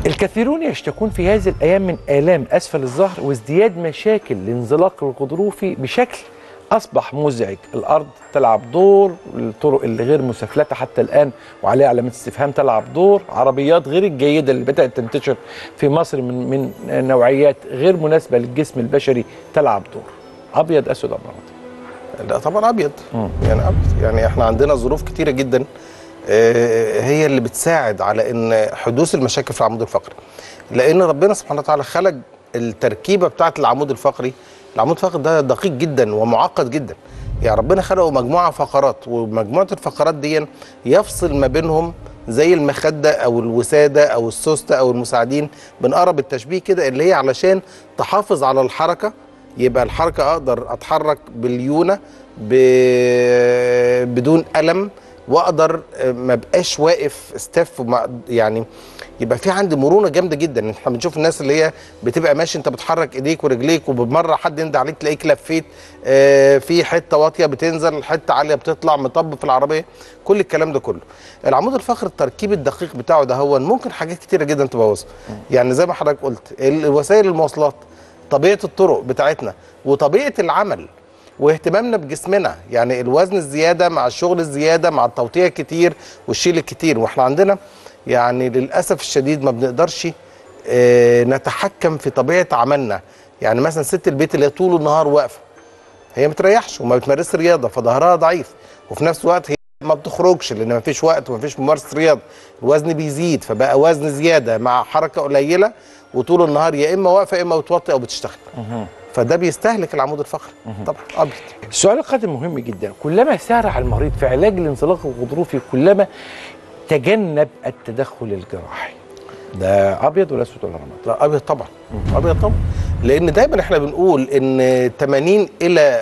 الكثيرون يشتكون في هذه الايام من الام اسفل الظهر وازدياد مشاكل الانزلاق الغضروفي بشكل اصبح مزعج الارض تلعب دور الطرق اللي غير مسفلته حتى الان وعليها علامات استفهام تلعب دور عربيات غير الجيده اللي بدات تنتشر في مصر من من نوعيات غير مناسبه للجسم البشري تلعب دور ابيض اسود ابيض لا طبعا ابيض يعني ابيض يعني احنا عندنا ظروف كتيره جدا آه، هي اللي بتساعد على ان حدوث المشاكل في العمود الفقري لان ربنا سبحانه وتعالى خلق التركيبه بتاعه العمود الفقري العمود الفقري ده دقيق جدا ومعقد جدا يعني ربنا خلقه مجموعه فقرات ومجموعه الفقرات دي يفصل ما بينهم زي المخده او الوساده او السوسته او المساعدين بنقرب التشبيه كده اللي هي علشان تحافظ على الحركه يبقى الحركه اقدر اتحرك باليونه ب... بدون الم واقدر ما بقاش واقف استف وما يعني يبقى في عندي مرونه جامده جدا احنا بنشوف الناس اللي هي بتبقى ماشي انت بتحرك ايديك ورجليك وبمره حد يندى عليك تلاقيك لفيت آه في حته واطيه بتنزل حته عاليه بتطلع مطب في العربيه كل الكلام ده كله العمود الفقري التركيب الدقيق بتاعه ده هو ممكن حاجات كتيره جدا تبوظه يعني زي ما حضرتك قلت الوسائل المواصلات طبيعه الطرق بتاعتنا وطبيعه العمل واهتمامنا بجسمنا يعني الوزن الزياده مع الشغل الزياده مع التوطية الكتير والشيل الكتير واحنا عندنا يعني للاسف الشديد ما بنقدرش اه نتحكم في طبيعه عملنا يعني مثلا ست البيت اللي هي طول النهار واقفه هي ما بتريحش وما بتمارسش رياضه فظهرها ضعيف وفي نفس الوقت هي ما بتخرجش لان ما فيش وقت وما فيش ممارسه رياضه الوزن بيزيد فبقى وزن زياده مع حركه قليله وطول النهار يا اما واقفه يا اما بتوطي او بتشتغل فده بيستهلك العمود الفقري طبعا ابيض السؤال القادم مهم جدا كلما سارع المريض في علاج الانزلاق الغضروفي كلما تجنب التدخل الجراحي ده ابيض ولا اسود ولا رمادي لا ابيض طبعا ابيض طبعا لان دايما احنا بنقول ان 80 الى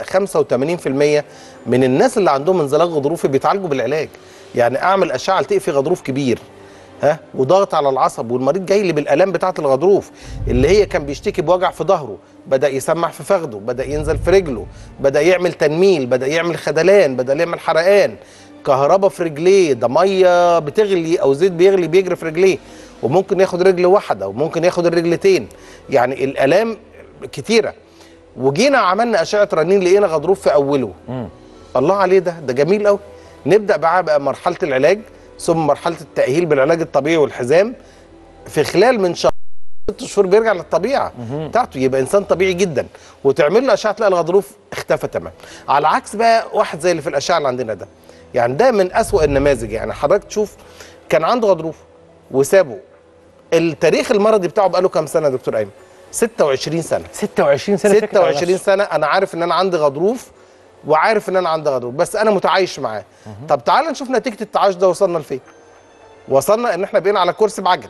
85% من الناس اللي عندهم انزلاق غضروفي بيتعالجوا بالعلاج يعني اعمل اشعه التقي في غضروف كبير ها وضغط على العصب والمريض جاي لي بالالام بتاعه الغضروف اللي هي كان بيشتكي بوجع في ظهره بدا يسمع في فخده بدا ينزل في رجله بدا يعمل تنميل بدا يعمل خدلان بدا يعمل حرقان كهرباء في رجليه ده ميه بتغلي او زيت بيغلي بيجري في رجليه وممكن ياخد رجل واحده وممكن ياخد الرجلتين يعني الالام كتيره وجينا عملنا اشعه رنين لقينا غضروف في اوله مم. الله عليه ده ده جميل قوي نبدا بقى بقى مرحله العلاج ثم مرحله التاهيل بالعلاج الطبيعي والحزام في خلال من شهر ست شهور بيرجع للطبيعه بتاعته يبقى انسان طبيعي جدا وتعمل له اشعه تلاقي الغضروف اختفى تمام على عكس بقى واحد زي اللي في الاشعه اللي عندنا ده يعني ده من اسوأ النماذج يعني حضرتك تشوف كان عنده غضروف وسابه التاريخ المرضي بتاعه بقاله كام سنه يا دكتور ايمن 26 سنه 26 سنه 26 سنه انا عارف ان انا عندي غضروف وعارف ان انا عندي غضروف بس انا متعايش معاه طب تعال نشوف نتيجه التعايش ده وصلنا لفين وصلنا ان احنا بقينا على كرسي بعجل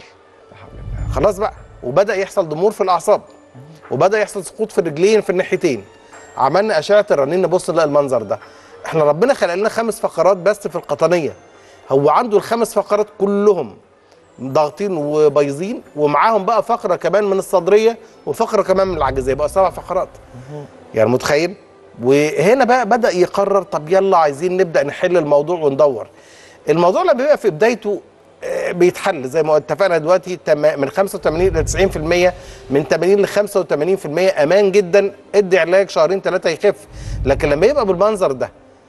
خلاص بقى وبدا يحصل ضمور في الاعصاب وبدا يحصل سقوط في الرجلين في الناحيتين عملنا اشعه الرنين نبص نلاقي المنظر ده احنا ربنا خلق لنا خمس فقرات بس في القطنيه هو عنده الخمس فقرات كلهم ضاغطين وبايظين ومعاهم بقى فقره كمان من الصدريه وفقره كمان من العجزيه بقى سبع فقرات يعني متخيل وهنا بقى بدا يقرر طب يلا عايزين نبدا نحل الموضوع وندور الموضوع لما بيبقى في بدايته بيتحل زي ما اتفقنا دلوقتي من 85 ل 90% من 80 ل 85% امان جدا ادي علاج شهرين ثلاثه يخف لكن لما يبقى بالمنظر ده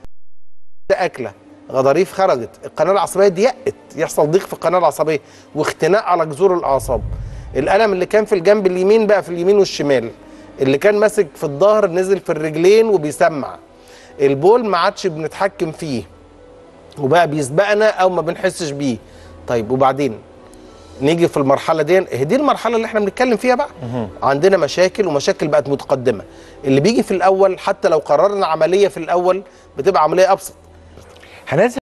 ده اكله غضاريف خرجت القناه العصبيه ضيقت يحصل ضيق في القناه العصبيه واختناق على جذور الاعصاب الالم اللي كان في الجنب اليمين بقى في اليمين والشمال اللي كان ماسك في الظهر نزل في الرجلين وبيسمع البول ما عادش بنتحكم فيه وبقى بيسبقنا او ما بنحسش بيه طيب وبعدين نيجي في المرحله دي دي المرحله اللي احنا بنتكلم فيها بقى عندنا مشاكل ومشاكل بقت متقدمه اللي بيجي في الاول حتى لو قررنا عمليه في الاول بتبقى عمليه ابسط هننزل